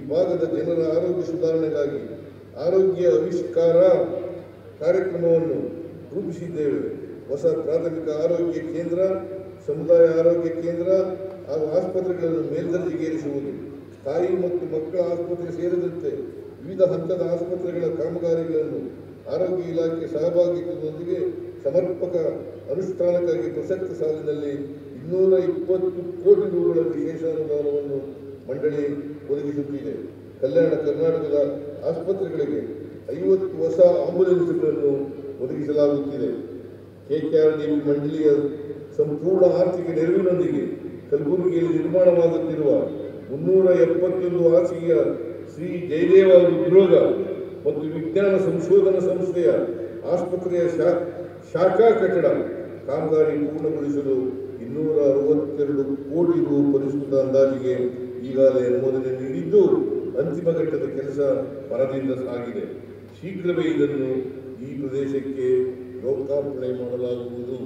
ಭಾಗದ ಜನರ ಆರೋಗ್ಯ ಸುಧಾರಣೆಗಾಗಿ ಆರೋಗ್ಯ ಆವಿಷ್ಕಾರ ಕಾರ್ಯಕ್ರಮವನ್ನು ರೂಪಿಸಿದ್ದೇವೆ ಹೊಸ ಪ್ರಾಥಮಿಕ ಆರೋಗ್ಯ ಕೇಂದ್ರ ಸಮುದಾಯ ಆರೋಗ್ಯ ಕೇಂದ್ರ ಹಾಗೂ ಆಸ್ಪತ್ರೆಗಳನ್ನು ಮೇಲ್ದರ್ಜೆಗೇರಿಸುವುದು ತಾಯಿ ಮತ್ತು ಮಕ್ಕಳ ಆಸ್ಪತ್ರೆ ಸೇರಿದಂತೆ ವಿವಿಧ ಹಂತದ ಆಸ್ಪತ್ರೆಗಳ ಕಾಮಗಾರಿಗಳನ್ನು ಆರೋಗ್ಯ ಇಲಾಖೆ ಸಹಭಾಗಿತ್ವದೊಂದಿಗೆ ಸಮರ್ಪಕ ಅನುಷ್ಠಾನಕ್ಕಾಗಿ ಪ್ರಸಕ್ತ ಸಾಲಿನಲ್ಲಿ ಇನ್ನೂರ ಇಪ್ಪತ್ತು ಕೋಟಿ ರೂಗಳ ವಿಶೇಷ ಅನುದಾನವನ್ನು ಮಂಡಳಿ ಒದಗಿಸುತ್ತಿದೆ ಕಲ್ಯಾಣ ಕರ್ನಾಟಕದ ಆಸ್ಪತ್ರೆಗಳಿಗೆ ಐವತ್ತು ಹೊಸ ಆಂಬುಲೆನ್ಸ್ಗಳನ್ನು ಒದಗಿಸಲಾಗುತ್ತಿದೆ ಕೆಕೆಆರ್ಡಿಬಿ ಮಂಡಳಿಯ ಸಂಪೂರ್ಣ ಆರ್ಥಿಕ ನೆರವಿನೊಂದಿಗೆ ಕಲಬುರಗಿಯಲ್ಲಿ ನಿರ್ಮಾಣವಾಗುತ್ತಿರುವ ಮುನ್ನೂರ ಎಪ್ಪತ್ತೊಂದು ಹಾಸಿಗೆಯ ಶ್ರೀ ಜಯದೇವ ಉದ್ಯೋಗ ಮತ್ತು ವಿಜ್ಞಾನ ಸಂಶೋಧನಾ ಸಂಸ್ಥೆಯ ಆಸ್ಪತ್ರೆಯ ಶಾ- ಶಾಖಾ ಕಟ್ಟಡ ಕಾಮಗಾರಿ ಪೂರ್ಣಗೊಳಿಸಲು ಇನ್ನೂರ ಅರವತ್ತೆರಡು ಕೋಟಿ ರು ಪರಿಷ್ಕೃತ ಅಂದಾಜಿಗೆ ಈಗಾಗಲೇ ಅನುಮೋದನೆ ನೀಡಿದ್ದು ಅಂತಿಮ ಘಟ್ಟದ ಕೆಲಸ ಮರದಿಂದ ಸಾಗಿದೆ ಶೀಘ್ರವೇ ಇದನ್ನು ಈ ಪ್ರದೇಶಕ್ಕೆ ಲೋಕಾರ್ಪಣೆ ಮಾಡಲಾಗುವುದು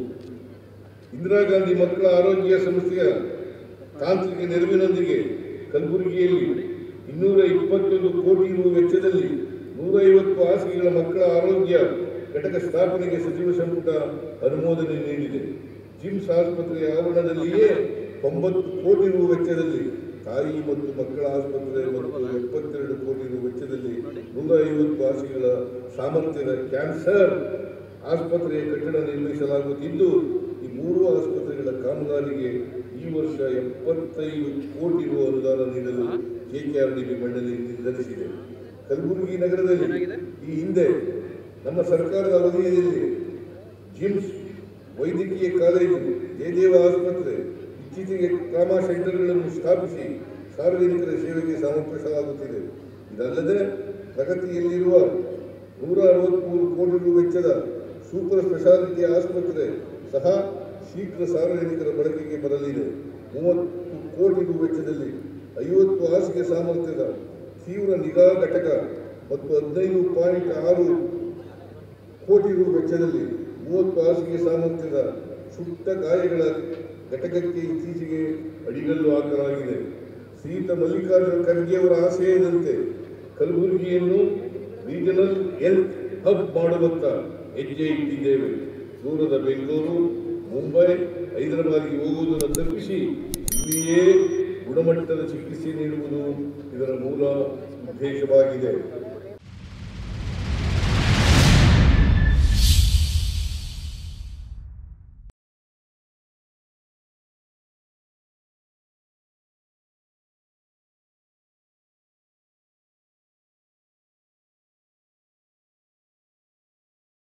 ಇಂದಿರಾ ಗಾಂಧಿ ಮಕ್ಕಳ ಆರೋಗ್ಯ ಸಂಸ್ಥೆಯ ತಾಂತ್ರಿಕ ನೆರವಿನೊಂದಿಗೆ ಕಲಬುರಗಿಯಲ್ಲಿ ಇನ್ನೂರ ಇಪ್ಪತ್ತೊಂದು ಕೋಟಿ ರು ವೆಚ್ಚದಲ್ಲಿ ನೂರೈವತ್ತು ಹಾಸಿಗೆಗಳ ಮಕ್ಕಳ ಆರೋಗ್ಯ ಘಟಕ ಸ್ಥಾಪನೆಗೆ ಸಚಿವ ಸಂಪುಟ ಅನುಮೋದನೆ ನೀಡಿದೆ ಜಿಮ್ಸ್ ಆಸ್ಪತ್ರೆಯ ಆವರಣದಲ್ಲಿಯೇ ತೊಂಬತ್ತು ಕೋಟಿ ರು ವೆಚ್ಚದಲ್ಲಿ ತಾಯಿ ಮತ್ತು ಮಕ್ಕಳ ಆಸ್ಪತ್ರೆ ಮತ್ತು ಎಪ್ಪತ್ತೆರಡು ಕೋಟಿ ರು ವೆಚ್ಚದಲ್ಲಿ ನೂರ ಐವತ್ತು ಹಾಸಿಗೆಗಳ ಸಾಮರ್ಥ್ಯದ ಕ್ಯಾನ್ಸರ್ ಆಸ್ಪತ್ರೆಯ ಕಟ್ಟಡ ನಿರ್ಮಿಸಲಾಗುತ್ತಿದ್ದು ಈ ಮೂರು ಆಸ್ಪತ್ರೆಗಳ ಕಾಮಗಾರಿಗೆ ಈ ವರ್ಷ ಎಪ್ಪತ್ತೈದು ಕೋಟಿ ರು ಅನುದಾನ ನೀಡಲು ಕೆಕೆಆರ್ಡಿಬಿ ಮಂಡಳಿ ನಿರ್ಧರಿಸಿದೆ ಕಲಬುರಗಿ ನಗರದಲ್ಲಿ ಈ ಹಿಂದೆ ನಮ್ಮ ಸರ್ಕಾರದ ಅವಧಿಯಲ್ಲಿ ಜಿಮ್ಸ್ ವೈದ್ಯಕೀಯ ಕಾಲೇಜು ಜಯದೇವ ಆಸ್ಪತ್ರೆ ಇತ್ತೀಚೆಗೆ ಟ್ರಾಮಾ ಸೆಂಟರ್ಗಳನ್ನು ಸ್ಥಾಪಿಸಿ ಸಾರ್ವಜನಿಕರ ಸೇವೆಗೆ ಸಮರ್ಪಿಸಲಾಗುತ್ತಿದೆ ಇದಲ್ಲದೆ ಪ್ರಗತಿಯಲ್ಲಿರುವ ನೂರ ಅರವತ್ಮೂರು ಕೋಟಿ ರು ವೆಚ್ಚದ ಸೂಪರ್ ಸ್ಪೆಷಾಲಿಟಿ ಆಸ್ಪತ್ರೆ ಸಹ ಶೀಘ್ರ ಸಾರ್ವಜನಿಕರ ಬಳಕೆಗೆ ಬರಲಿದೆ ಮೂವತ್ತು ಕೋಟಿ ರು ವೆಚ್ಚದಲ್ಲಿ ಐವತ್ತು ಹಾಸಿಗೆ ಸಾಮರ್ಥ್ಯದ ತೀವ್ರ ನಿಗಾ ಘಟಕ ಮತ್ತು ಹದಿನೈದು ಪಾಯಿಂಟ್ ಆರು ಕೋಟಿ ರು ವೆಚ್ಚದಲ್ಲಿ ಮೂವತ್ತು ಹಾಸಿಗೆ ಸಾಮರ್ಥ್ಯದ ಸುಟ್ಟ ಗಾಯಗಳ ಘಟಕಕ್ಕೆ ಇತ್ತೀಚೆಗೆ ಅಡಿಗಲ್ಲು ಹಾಕಲಾಗಿದೆ ಶ್ರೀಯುತ ಮಲ್ಲಿಕಾರ್ಜುನ ಖರ್ಗೆ ಅವರ ಆಶಯದಂತೆ ಕಲಬುರಗಿಯನ್ನು ರೀಜನಲ್ ಹೆಲ್ತ್ ಹಬ್ ಮಾಡುವತ್ತ ಹೆಜ್ಜೆ ಇಟ್ಟಿದ್ದೇವೆ ದೂರದ ಬೆಂಗಳೂರು ಮುಂಬೈ ಹೈದರಾಬಾದ್ಗೆ ಹೋಗುವುದನ್ನು ತಪ್ಪಿಸಿ ಇಲ್ಲಿಯೇ ಗುಣಮಟ್ಟದ ಚಿಕಿತ್ಸೆ ನೀಡುವುದು ಇದರ ಮೂಲ ಉದ್ದೇಶವಾಗಿದೆ